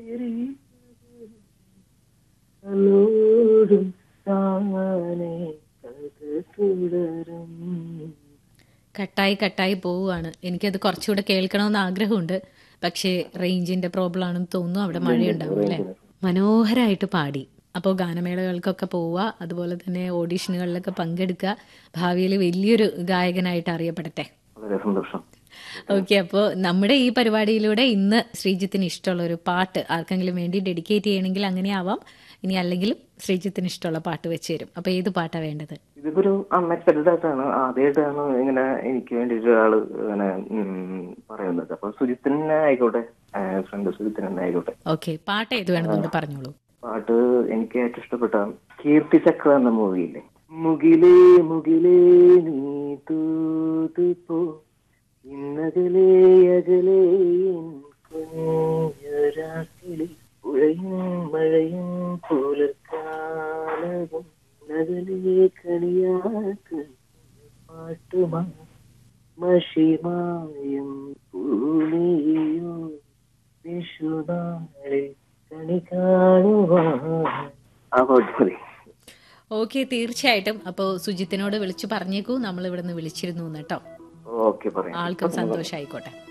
അലോടും താനെ കഥ തുടരും കട്ടായി കട്ടായി പോവുകയാണ് എനിക്കത് കുറച്ചുകൂടെ കേൾക്കണമെന്ന് ആഗ്രഹമുണ്ട് പക്ഷേ റേഞ്ചിന്റെ പ്രോബ്ലം ആണെന്ന് തോന്നുന്നു അവിടെ മഴയുണ്ടാവും അല്ലേ മനോഹരമായിട്ട് പാടി അപ്പോൾ ഗാനമേളകൾക്കൊക്കെ പോവുക അതുപോലെ തന്നെ ഓഡീഷനുകളിലൊക്കെ പങ്കെടുക്കുക ഭാവിയിൽ വലിയൊരു ഗായകനായിട്ട് അറിയപ്പെടട്ടെ വളരെ സന്തോഷം ഓക്കെ അപ്പോൾ നമ്മുടെ ഈ പരിപാടിയിലൂടെ ഇന്ന് ശ്രീജിത്തിന് ഇഷ്ടമുള്ള ഒരു പാട്ട് ആർക്കെങ്കിലും വേണ്ടി ഡെഡിക്കേറ്റ് ചെയ്യണമെങ്കിൽ അങ്ങനെ ആവാം ഇനി അല്ലെങ്കിലും ശ്രീജിത്തിന് ഇഷ്ടമുള്ള പാട്ട് വെച്ച് തരും അപ്പോൾ ഏത് പാട്ടാണ് വേണ്ടത് ഇതിപ്പോ ഒരു അൺഎക്സ്പെക്ടഡ് ആയിട്ടാണ് ആദ്യമായിട്ടാണ് ഇങ്ങനെ എനിക്ക് വേണ്ടി ഒരാള് ഇങ്ങനെ ഉം, പറയുന്നത് അപ്പൊ സുജിത്തിന് തന്നെ ആയിക്കോട്ടെ ഫ്രണ്ട് സുജിത്തിന് തന്നെ ആയിക്കോട്ടെ ഓക്കെ പാട്ട് ഏത് വേണമെന്നുണ്ട് പറഞ്ഞോളൂ പാട്ട് എനിക്ക് ഏറ്റവും ഇഷ്ടപ്പെട്ട കീർത്തി ചക്ര എന്ന മൂവിയില്ലേ മുകിലേ മുകിലേ നീ തൂതു പോ ഇന്നകലേ അകലേ എൻ കുഞ്ഞൊരാക്കിളി പുഴയും മഴയും പുലർക്കാലവും നകലേ കണിയാക്ക് പാട്ടുമാ മഷിമായും പൂമിയോ വിഷുനാളിൽ കണി കാണുവാൻ ആ പാട്ട് മതി ഓക്കെ തീർച്ചയായിട്ടും അപ്പോൾ സുജിത്തിനോട് വിളിച്ചു പറഞ്ഞേക്കൂ നമ്മൾ ഇവിടുന്ന് വിളിച്ചിരുന്നു എന്ന് കേട്ടോ ഓക്കെ പറയാം ആൾക്കും സന്തോഷമായിക്കോട്ടെ